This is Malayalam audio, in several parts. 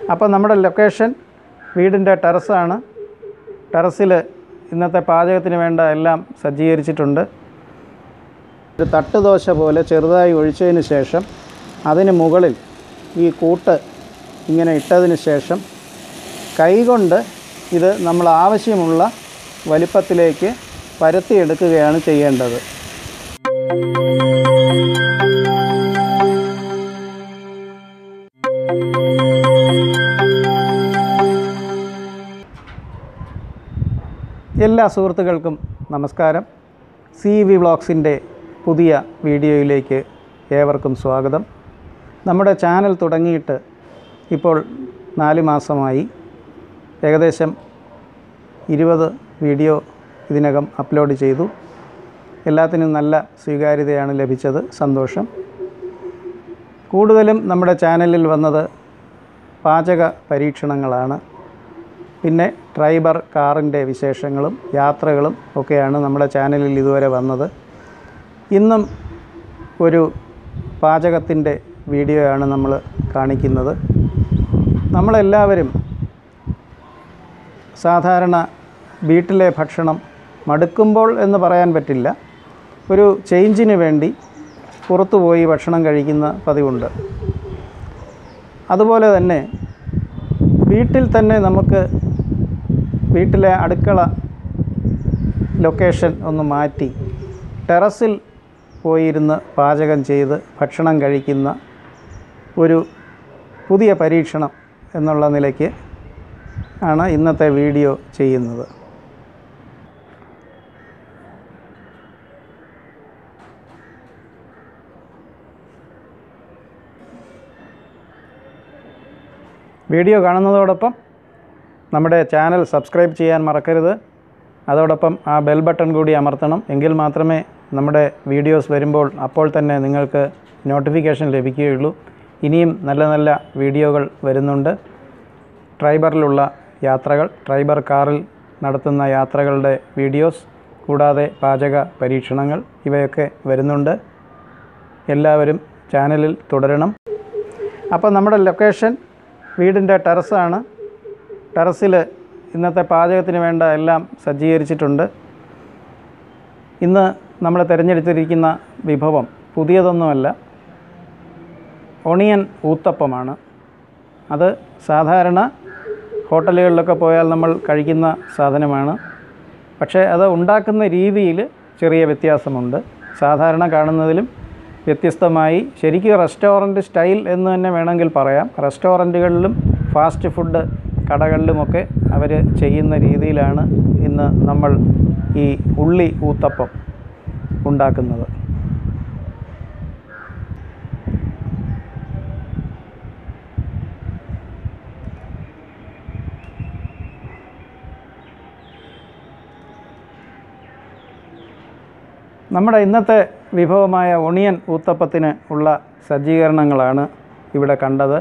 അപ്പോൾ നമ്മുടെ ലൊക്കേഷൻ വീടിൻ്റെ ടെറസാണ് ടെറസിൽ ഇന്നത്തെ പാചകത്തിന് വേണ്ട എല്ലാം സജ്ജീകരിച്ചിട്ടുണ്ട് ഒരു തട്ടുദോശ പോലെ ചെറുതായി ഒഴിച്ചതിന് ശേഷം അതിന് മുകളിൽ ഈ കൂട്ട് ഇങ്ങനെ ഇട്ടതിന് ശേഷം കൈകൊണ്ട് ഇത് നമ്മൾ ആവശ്യമുള്ള വലിപ്പത്തിലേക്ക് പരത്തിയെടുക്കുകയാണ് ചെയ്യേണ്ടത് എല്ലാ സുഹൃത്തുക്കൾക്കും നമസ്കാരം സി വി വ്ളോഗ്സിൻ്റെ പുതിയ വീഡിയോയിലേക്ക് ഏവർക്കും സ്വാഗതം നമ്മുടെ ചാനൽ തുടങ്ങിയിട്ട് ഇപ്പോൾ നാല് മാസമായി ഏകദേശം ഇരുപത് വീഡിയോ ഇതിനകം അപ്ലോഡ് ചെയ്തു എല്ലാത്തിനും നല്ല സ്വീകാര്യതയാണ് ലഭിച്ചത് സന്തോഷം കൂടുതലും നമ്മുടെ ചാനലിൽ വന്നത് പാചക പരീക്ഷണങ്ങളാണ് പിന്നെ ഡ്രൈബർ കാറിൻ്റെ വിശേഷങ്ങളും യാത്രകളും ഒക്കെയാണ് നമ്മുടെ ചാനലിൽ ഇതുവരെ വന്നത് ഇന്നും ഒരു പാചകത്തിൻ്റെ വീഡിയോയാണ് നമ്മൾ കാണിക്കുന്നത് നമ്മളെല്ലാവരും സാധാരണ വീട്ടിലെ ഭക്ഷണം മടുക്കുമ്പോൾ എന്ന് പറയാൻ പറ്റില്ല ഒരു ചേഞ്ചിന് വേണ്ടി പുറത്തു പോയി ഭക്ഷണം കഴിക്കുന്ന പതിവുണ്ട് അതുപോലെ തന്നെ വീട്ടിൽ തന്നെ നമുക്ക് വീട്ടിലെ അടുക്കള ലൊക്കേഷൻ ഒന്ന് മാറ്റി ടെറസിൽ പോയിരുന്ന് പാചകം ചെയ്ത് ഭക്ഷണം കഴിക്കുന്ന ഒരു പുതിയ പരീക്ഷണം എന്നുള്ള നിലയ്ക്ക് ആണ് ഇന്നത്തെ വീഡിയോ ചെയ്യുന്നത് വീഡിയോ കാണുന്നതോടൊപ്പം നമ്മുടെ ചാനൽ സബ്സ്ക്രൈബ് ചെയ്യാൻ മറക്കരുത് അതോടൊപ്പം ആ ബെൽ ബട്ടൺ കൂടി അമർത്തണം എങ്കിൽ മാത്രമേ നമ്മുടെ വീഡിയോസ് വരുമ്പോൾ അപ്പോൾ തന്നെ നിങ്ങൾക്ക് നോട്ടിഫിക്കേഷൻ ലഭിക്കുകയുള്ളൂ ഇനിയും നല്ല നല്ല വീഡിയോകൾ വരുന്നുണ്ട് ട്രൈബറിലുള്ള യാത്രകൾ ട്രൈബർ കാറിൽ നടത്തുന്ന യാത്രകളുടെ വീഡിയോസ് കൂടാതെ പാചക പരീക്ഷണങ്ങൾ ഇവയൊക്കെ വരുന്നുണ്ട് എല്ലാവരും ചാനലിൽ തുടരണം അപ്പോൾ നമ്മുടെ ലൊക്കേഷൻ വീടിൻ്റെ ടെറസാണ് ടെറസിൽ ഇന്നത്തെ പാചകത്തിന് വേണ്ട എല്ലാം സജ്ജീകരിച്ചിട്ടുണ്ട് ഇന്ന് നമ്മൾ തിരഞ്ഞെടുത്തിരിക്കുന്ന വിഭവം പുതിയതൊന്നുമല്ല ഒണിയൻ ഊത്തപ്പമാണ് അത് സാധാരണ ഹോട്ടലുകളിലൊക്കെ പോയാൽ നമ്മൾ കഴിക്കുന്ന സാധനമാണ് പക്ഷേ അത് ഉണ്ടാക്കുന്ന രീതിയിൽ ചെറിയ വ്യത്യാസമുണ്ട് സാധാരണ കാണുന്നതിലും വ്യത്യസ്തമായി ശരിക്കും റെസ്റ്റോറൻറ്റ് സ്റ്റൈൽ എന്ന് തന്നെ വേണമെങ്കിൽ പറയാം റെസ്റ്റോറൻറ്റുകളിലും ഫാസ്റ്റ് ഫുഡ് കടകളിലുമൊക്കെ അവർ ചെയ്യുന്ന രീതിയിലാണ് ഇന്ന് നമ്മൾ ഈ ഉള്ളി ഊത്തപ്പം ഉണ്ടാക്കുന്നത് നമ്മുടെ ഇന്നത്തെ വിഭവമായ ഒണിയൻ ഊത്തപ്പത്തിന് ഉള്ള സജ്ജീകരണങ്ങളാണ് ഇവിടെ കണ്ടത്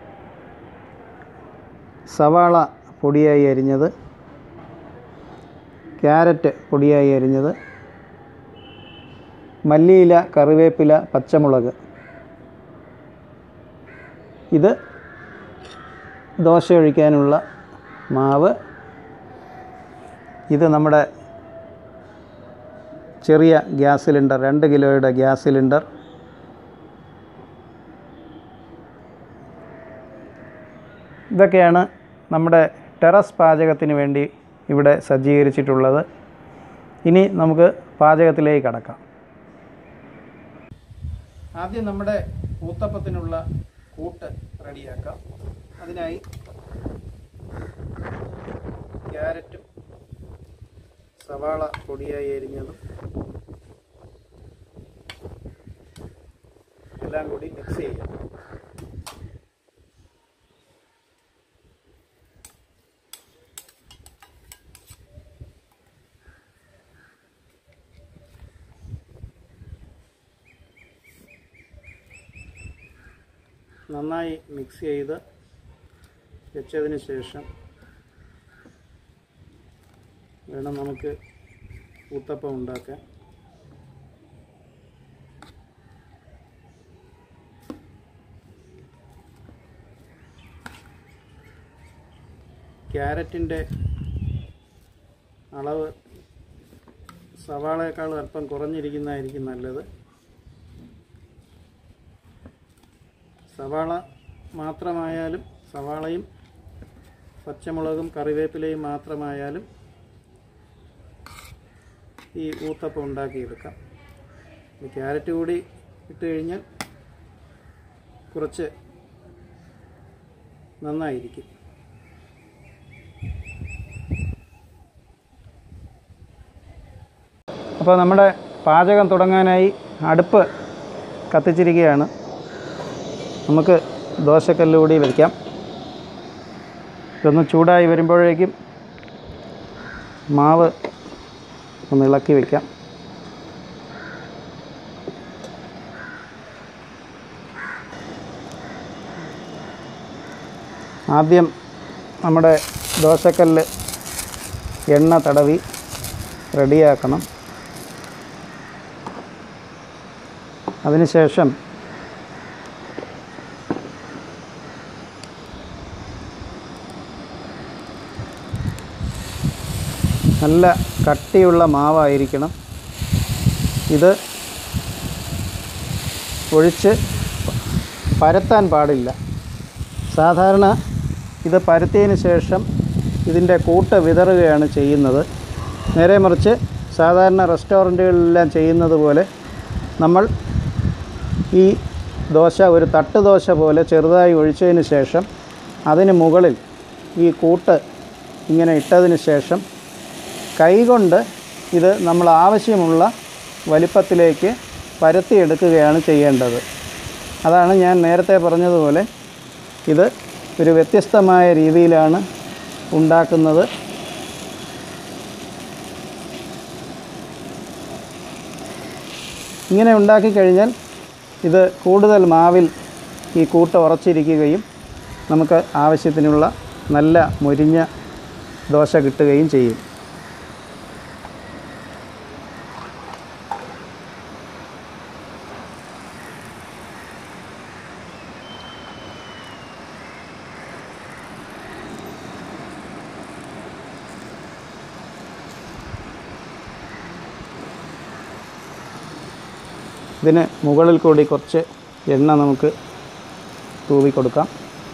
സവാള പൊടിയായി അരിഞ്ഞത് ക്യാരറ്റ് പൊടിയായി അരിഞ്ഞത് മല്ലിയില കറിവേപ്പില പച്ചമുളക് ഇത് ദോശ ഒഴിക്കാനുള്ള മാവ് ഇത് നമ്മുടെ ചെറിയ ഗ്യാസ് സിലിണ്ടർ രണ്ട് കിലോയുടെ ഗ്യാസ് സിലിണ്ടർ ഇതൊക്കെയാണ് നമ്മുടെ ടെറസ് പാചകത്തിന് വേണ്ടി ഇവിടെ സജ്ജീകരിച്ചിട്ടുള്ളത് ഇനി നമുക്ക് പാചകത്തിലേക്ക് കടക്കാം ആദ്യം നമ്മുടെ ഊത്തപ്പത്തിനുള്ള കൂട്ട് റെഡിയാക്കാം അതിനായി ക്യാരറ്റും സവാള പൊടിയായി അരിഞ്ഞതും എല്ലാം കൂടി മിക്സ് ചെയ്യാം നന്നായി മിക്സ് ചെയ്ത് വെച്ചതിന് ശേഷം വേണം നമുക്ക് ഊത്തപ്പം ഉണ്ടാക്കാൻ ക്യാരറ്റിൻ്റെ അളവ് സവാളയേക്കാൾ അല്പം കുറഞ്ഞിരിക്കുന്നതായിരിക്കും നല്ലത് സവാള മാത്രമായാലും സവാളയും പച്ചമുളകും കറിവേപ്പിലയും മാത്രമായാലും ഈ ഊത്തപ്പം ഉണ്ടാക്കിയെടുക്കാം ഈ ക്യാരറ്റ് കൂടി ഇട്ട് കഴിഞ്ഞാൽ കുറച്ച് നന്നായിരിക്കും അപ്പോൾ നമ്മുടെ പാചകം തുടങ്ങാനായി അടുപ്പ് കത്തിച്ചിരിക്കുകയാണ് നമുക്ക് ദോശക്കല്ല് കൂടി വയ്ക്കാം ഇതൊന്ന് ചൂടായി വരുമ്പോഴേക്കും മാവ് ഒന്ന് ഇളക്കി വയ്ക്കാം ആദ്യം നമ്മുടെ ദോശക്കല്ല് എണ്ണ തടവി റെഡിയാക്കണം അതിനുശേഷം നല്ല കട്ടിയുള്ള മാവായിരിക്കണം ഇത് ഒഴിച്ച് പരത്താൻ പാടില്ല സാധാരണ ഇത് പരത്തിയതിന് ശേഷം ഇതിൻ്റെ കൂട്ട് വിതറുകയാണ് ചെയ്യുന്നത് നേരെ മറിച്ച് സാധാരണ റെസ്റ്റോറൻറ്റുകളിലെല്ലാം ചെയ്യുന്നത് പോലെ നമ്മൾ ഈ ദോശ ഒരു തട്ട് ദോശ പോലെ ചെറുതായി ഒഴിച്ചതിന് ശേഷം അതിന് മുകളിൽ ഈ കൂട്ട് ഇങ്ങനെ ഇട്ടതിന് ശേഷം കൈകൊണ്ട് ഇത് നമ്മൾ ആവശ്യമുള്ള വലിപ്പത്തിലേക്ക് പരത്തിയെടുക്കുകയാണ് ചെയ്യേണ്ടത് അതാണ് ഞാൻ നേരത്തെ പറഞ്ഞതുപോലെ ഇത് ഒരു വ്യത്യസ്തമായ രീതിയിലാണ് ഉണ്ടാക്കുന്നത് ഇങ്ങനെ ഉണ്ടാക്കി കഴിഞ്ഞാൽ ഇത് കൂടുതൽ മാവിൽ ഈ കൂട്ട് ഉറച്ചിരിക്കുകയും നമുക്ക് ആവശ്യത്തിനുള്ള നല്ല മൊരിഞ്ഞ ദോശ കിട്ടുകയും ചെയ്യും ഇതിന് മുകളിൽ കൂടി കുറച്ച് എണ്ണ നമുക്ക് തൂവി കൊടുക്കാം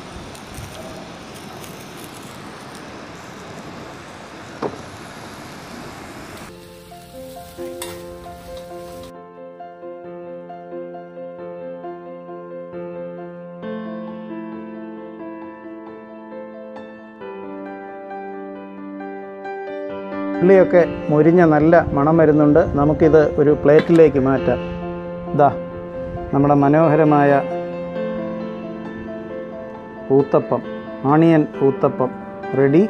ഉള്ളിയൊക്കെ മുരിഞ്ഞ നല്ല മണം വരുന്നുണ്ട് നമുക്കിത് ഒരു പ്ലേറ്റിലേക്ക് മാറ്റാം ഇതാ നമ്മുടെ മനോഹരമായ ഊത്തപ്പം ആണിയൻ ഊത്തപ്പം റെഡി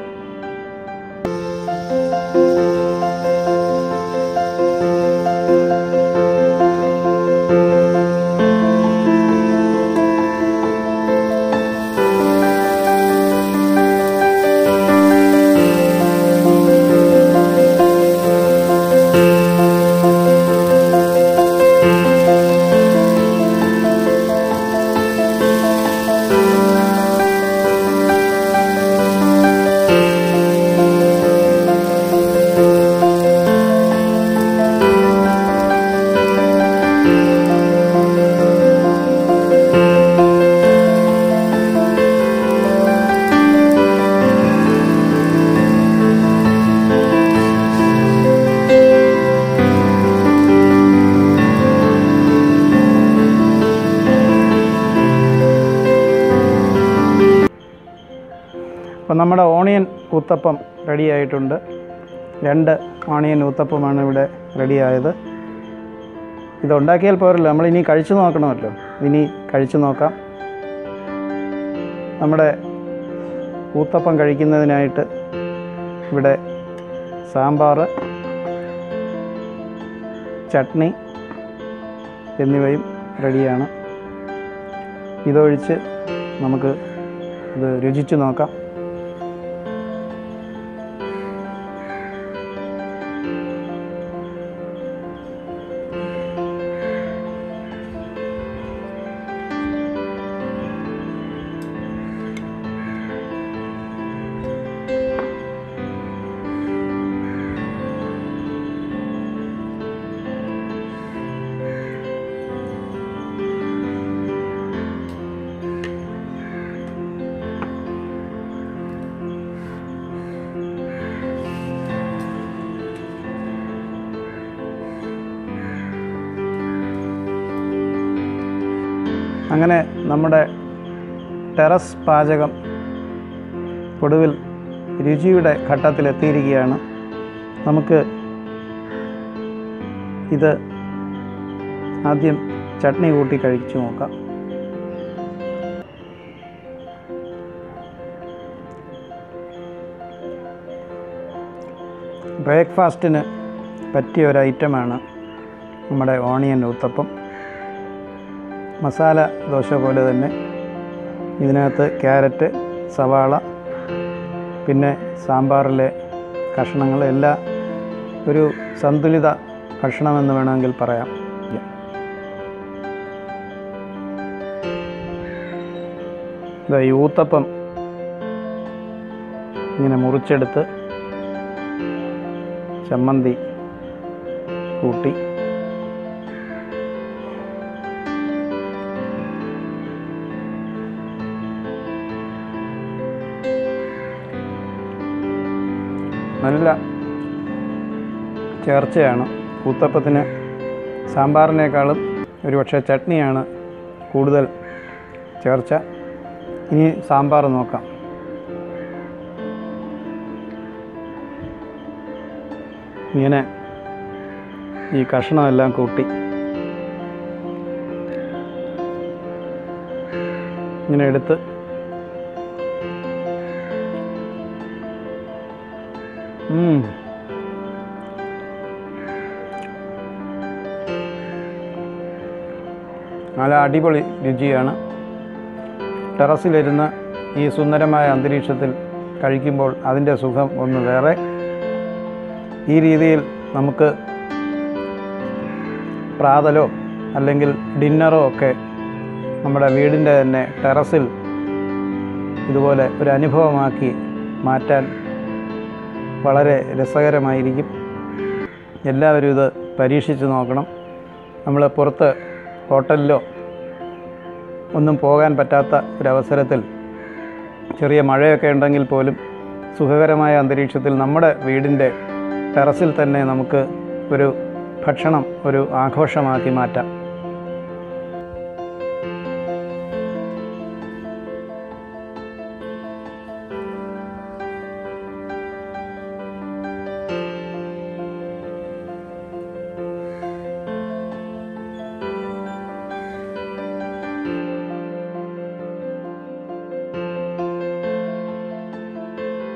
അപ്പം നമ്മുടെ ഓണിയൻ ഊത്തപ്പം റെഡി ആയിട്ടുണ്ട് രണ്ട് ഓണിയൻ ഊത്തപ്പമാണ് ഇവിടെ റെഡിയായത് ഇതുണ്ടാക്കിയാൽ പോരല്ലോ നമ്മൾ ഇനി കഴിച്ചു നോക്കണമല്ലോ ഇനി കഴിച്ചു നോക്കാം നമ്മുടെ ഊത്തപ്പം കഴിക്കുന്നതിനായിട്ട് ഇവിടെ സാമ്പാർ ചട്നി എന്നിവയും റെഡിയാണ് ഇതൊഴിച്ച് നമുക്ക് ഇത് രുചിച്ച് നോക്കാം അങ്ങനെ നമ്മുടെ ടെറസ് പാചകം ഒടുവിൽ രുചിയുടെ ഘട്ടത്തിലെത്തിയിരിക്കുകയാണ് നമുക്ക് ഇത് ആദ്യം ചട്നി കൂട്ടി കഴിച്ചു നോക്കാം ബ്രേക്ക്ഫാസ്റ്റിന് പറ്റിയ ഒരു ഐറ്റമാണ് നമ്മുടെ ഓണിയൻ ഊത്തപ്പം മസാല ദോശ പോലെ തന്നെ ഇതിനകത്ത് ക്യാരറ്റ് സവാള പിന്നെ സാമ്പാറിലെ കഷ്ണങ്ങൾ എല്ലാ ഒരു സന്തുലിത ഭക്ഷണമെന്ന് വേണമെങ്കിൽ പറയാം ഇതാ ഈ ഊത്തപ്പം ഇങ്ങനെ മുറിച്ചെടുത്ത് ചമ്മന്തി കൂട്ടി നല്ല ചേർച്ചയാണ് ഊത്തപ്പത്തിന് സാമ്പാറിനേക്കാളും ഒരുപക്ഷെ ചട്നിയാണ് കൂടുതൽ ചേർച്ച ഇനി സാമ്പാർ നോക്കാം ഇങ്ങനെ ഈ കഷ്ണമെല്ലാം കൂട്ടി ഇങ്ങനെ എടുത്ത് ഉം. നല്ല അടിപൊളി രുചിയാണ് ടെറസിലിരുന്ന് ഈ സുന്ദരമായ അന്തരീക്ഷത്തിൽ കഴിക്കുമ്പോൾ അതിൻ്റെ സുഖം ഒന്ന് വേറെ ഈ രീതിയിൽ നമുക്ക് പ്രാതലോ അല്ലെങ്കിൽ ഡിന്നറോ ഒക്കെ നമ്മുടെ വീടിൻ്റെ തന്നെ ടെറസിൽ ഇതുപോലെ ഒരു അനുഭവമാക്കി മാറ്റാൻ വളരെ രസകരമായിരിക്കും എല്ലാവരും ഇത് പരീക്ഷിച്ച് നോക്കണം നമ്മൾ പുറത്ത് ഹോട്ടലിലോ ഒന്നും പോകാൻ പറ്റാത്ത ഒരവസരത്തിൽ ചെറിയ മഴയൊക്കെ ഉണ്ടെങ്കിൽ പോലും സുഖകരമായ അന്തരീക്ഷത്തിൽ നമ്മുടെ വീടിൻ്റെ ടെറസിൽ തന്നെ നമുക്ക് ഒരു ഭക്ഷണം ഒരു ആഘോഷമാക്കി മാറ്റാം